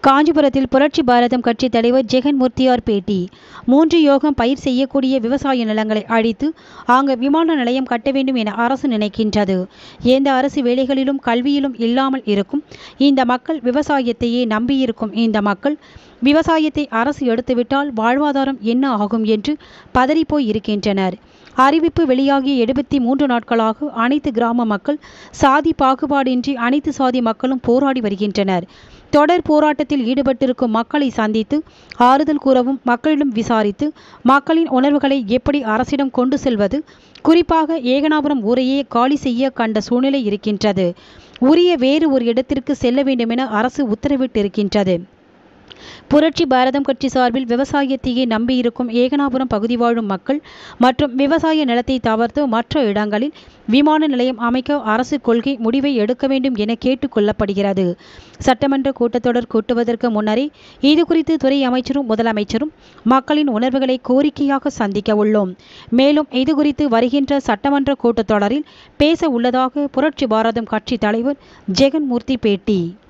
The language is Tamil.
காஞ்சிபுரத்தில் புரட்சி பாரதம் கட்சி தலைவர் ஜெகன்மூர்த்தியார் பேட்டி மூன்று யோகம் பயிர் செய்யக்கூடிய விவசாய நிலங்களை அழித்து அங்கு விமான நிலையம் கட்ட வேண்டும் என அரசு நினைக்கின்றது எந்த அரசு வேலைகளிலும் கல்வியிலும் இல்லாமல் இருக்கும் இந்த மக்கள் விவசாயத்தையே நம்பியிருக்கும் இந்த மக்கள் விவசாயத்தை அரசு எடுத்துவிட்டால் வாழ்வாதாரம் என்ன ஆகும் என்று பதறிப்போய் இருக்கின்றனர் அறிவிப்பு வெளியாகிய எழுபத்தி மூன்று நாட்களாக அனைத்து கிராம மக்கள் சாதி பாகுபாடின்றி அனைத்து சாதி மக்களும் போராடி வருகின்றனர் தொடர் போராட்டத்தில் ஈடுபட்டிருக்கும் மக்களை சந்தித்து ஆறுதல் கூறவும் மக்களிடம் விசாரித்து மக்களின் உணர்வுகளை எப்படி அரசிடம் கொண்டு செல்வது குறிப்பாக ஏகனாபுரம் ஊரையே காலி செய்ய கண்ட சூழ்நிலை இருக்கின்றது உரிய வேறு ஒரு இடத்திற்கு செல்ல வேண்டுமென அரசு உத்தரவிட்டிருக்கின்றது புரட்சி பாரதம் கட்சி சார்பில் விவசாயத்தையே நம்பியிருக்கும் ஏகனாபுரம் பகுதி வாழும் மக்கள் மற்றும் விவசாய நிலத்தை தவிர்த்து மற்ற இடங்களில் விமான நிலையம் அமைக்க அரசு கொள்கை முடிவை எடுக்க வேண்டும் என கேட்டுக் கொள்ளப்படுகிறது சட்டமன்ற கூட்டத்தொடர் கூட்டுவதற்கு முன்னரே இது குறித்து துறை அமைச்சரும் முதலமைச்சரும் மக்களின் உணர்வுகளை கோரிக்கையாக சந்திக்க உள்ளோம் மேலும் இது குறித்து வருகின்ற சட்டமன்ற கூட்டத்தொடரில் பேச உள்ளதாக புரட்சி பாரதம் கட்சி தலைவர் ஜெகன்மூர்த்தி பேட்டி